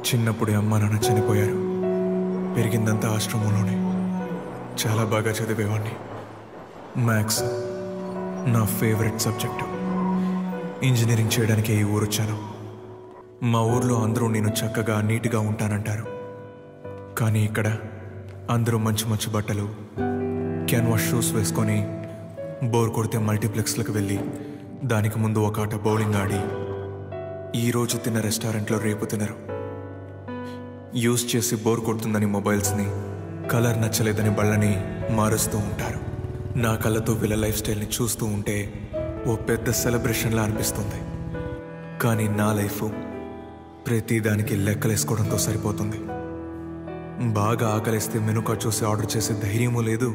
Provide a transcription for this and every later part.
చిన్నప్పుడే అమ్మా నాన్న చనిపోయారు పెరిగిందంతా ఆశ్రమంలోనే చాలా బాగా చదివేవాడిని మ్యాథ్స్ నా ఫేవరెట్ సబ్జెక్టు ఇంజనీరింగ్ చేయడానికి ఈ ఊరు వచ్చాను మా ఊర్లో అందరూ నేను చక్కగా నీట్గా ఉంటానంటారు కానీ ఇక్కడ అందరూ మంచి మంచి బట్టలు క్యాన్వాస్ షూస్ వేసుకొని బోర్ కొడితే మల్టీప్లెక్స్లకు వెళ్ళి దానికి ముందు ఒక ఆట బౌలింగ్ ఆడి ఈ రోజు తిన్న రెస్టారెంట్లో రేపు తినరు యూజ్ చేసి బోర్ కొడుతుందని మొబైల్స్ని కలర్ నచ్చలేదని బళ్ళని మారుస్తూ ఉంటారు నా కళ్ళతో వీళ్ళ లైఫ్ స్టైల్ని చూస్తూ ఉంటే ఓ పెద్ద సెలబ్రేషన్లా అనిపిస్తుంది కానీ నా లైఫ్ ప్రతి దానికి లెక్కలేసుకోవడంతో సరిపోతుంది బాగా ఆకలిస్తే మెనూ కార్డ్ చూసి ఆర్డర్ చేసే ధైర్యమూ లేదు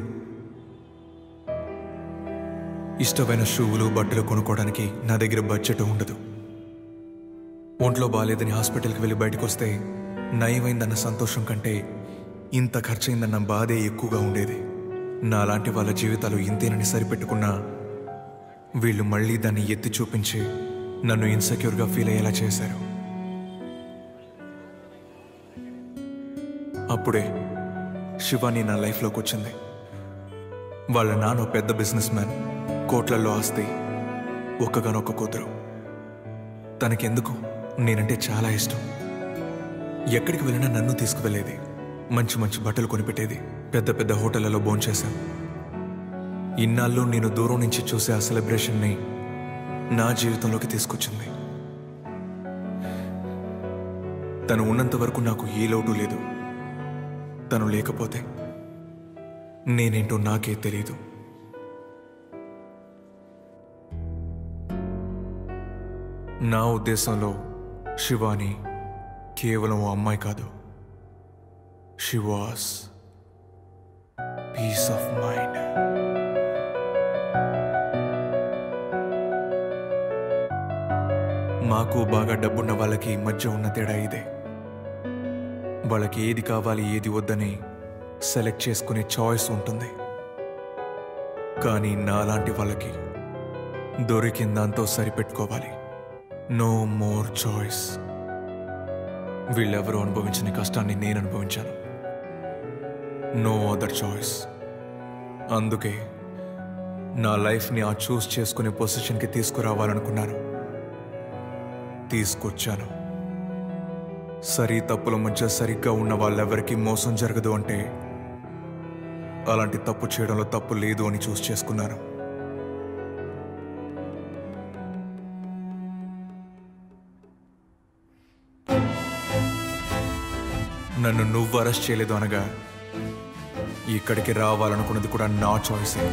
ఇష్టమైన షూవులు బట్టలు కొనుక్కోవడానికి నా దగ్గర బడ్జెట్ ఉండదు ఒంట్లో బాగాలేదని హాస్పిటల్కి వెళ్ళి బయటకు వస్తే నయమైందన్న సంతోషం కంటే ఇంత ఖర్చయిందన్న బాధే ఎక్కువగా ఉండేది నాలాంటి వాళ్ళ జీవితాలు ఇంతేనని సరిపెట్టుకున్నా వీళ్ళు మళ్ళీ దాన్ని ఎత్తి చూపించి నన్ను ఇన్సెక్యూర్గా ఫీల్ అయ్యేలా చేశారు అప్పుడే శివాని నా లైఫ్లోకి వచ్చింది వాళ్ళ నాన్న ఓ పెద్ద బిజినెస్ మ్యాన్ కోట్లల్లో ఆస్తి ఒక్కగానొక్క కూతురు తనకెందుకు నేనంటే చాలా ఇష్టం ఎక్కడికి వెళ్ళినా నన్ను తీసుకువెళ్ళేది మంచి మంచి బట్టలు కొనిపెట్టేది పెద్ద పెద్ద హోటళ్లలో భోంచేశాం ఇన్నాళ్ళు నేను దూరం నుంచి చూసే ఆ సెలబ్రేషన్ని నా జీవితంలోకి తీసుకొచ్చింది తను ఉన్నంత వరకు నాకు ఏ లోటు లేదు తను లేకపోతే నేనేంటో నాకే తెలియదు నా ఉద్దేశంలో శివాని కేవలం ఓ అమ్మాయి కాదు she was peace of mind మాకు బాగా డబ్బున్న వాళ్ళకి మధ్య ఉన్న తేడా ఇదే వాళ్ళకి ఏది కావాలి ఏది వద్దని సెలెక్ట్ చేసుకునే చాయిస్ ఉంటుంది కానీ నాలాంటి వాళ్ళకి దొరికిన దాంతో సరిపెట్టుకోవాలి నో మోర్ చాయిస్ వీళ్ళెవరూ అనుభవించిన కష్టాన్ని నేను అనుభవించాను నో అదర్ చాయిస్ అందుకే నా లైఫ్ని ఆ చూస్ చేసుకునే పొజిషన్కి తీసుకురావాలనుకున్నాను తీసుకొచ్చాను సరి తప్పుల మధ్య సరిగ్గా ఉన్న వాళ్ళెవరికీ మోసం జరగదు అంటే అలాంటి తప్పు చేయడంలో తప్పు లేదు అని చూస్ చేసుకున్నాను నన్ను నువ్వు అరెస్ట్ చేయలేదు అనగా ఇక్కడికి రావాలనుకున్నది కూడా నా చాయిసే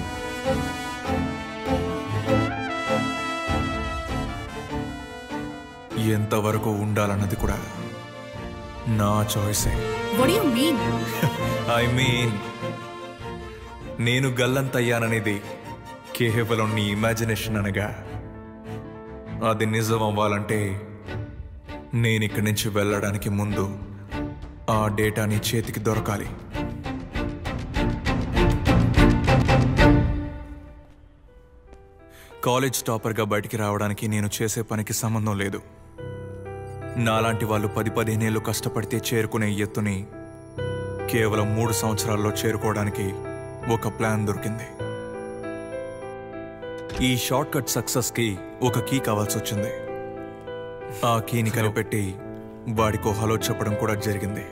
ఎంతవరకు ఉండాలన్నది కూడా నా చాయిసే What do you mean? I mean నేను గల్లంతయ్యాననేది కేవలం నీ ఇమాజినేషన్ అనగా అది నిజం అవ్వాలంటే నేను ఇక్కడి నుంచి వెళ్ళడానికి ముందు ఆ డేటా నీ చేతికి దొరకాలి కాలేజ్ టాపర్గా బయటికి రావడానికి నేను చేసే పనికి సంబంధం లేదు నాలాంటి వాళ్ళు పది పదిహేనేళ్ళు కష్టపడితే చేరుకునే ఎత్తుని కేవలం మూడు సంవత్సరాల్లో చేరుకోవడానికి ఒక ప్లాన్ దొరికింది ఈ షార్ట్ కట్ సక్సెస్కి ఒక కీ కావాల్సి వచ్చింది ఆ కీని కనిపెట్టి వాడికో హలో చెప్పడం కూడా జరిగింది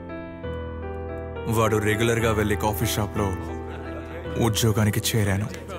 వాడు రెగ్యులర్గా వెళ్ళే కాఫీ షాప్లో ఉద్యోగానికి చేరాను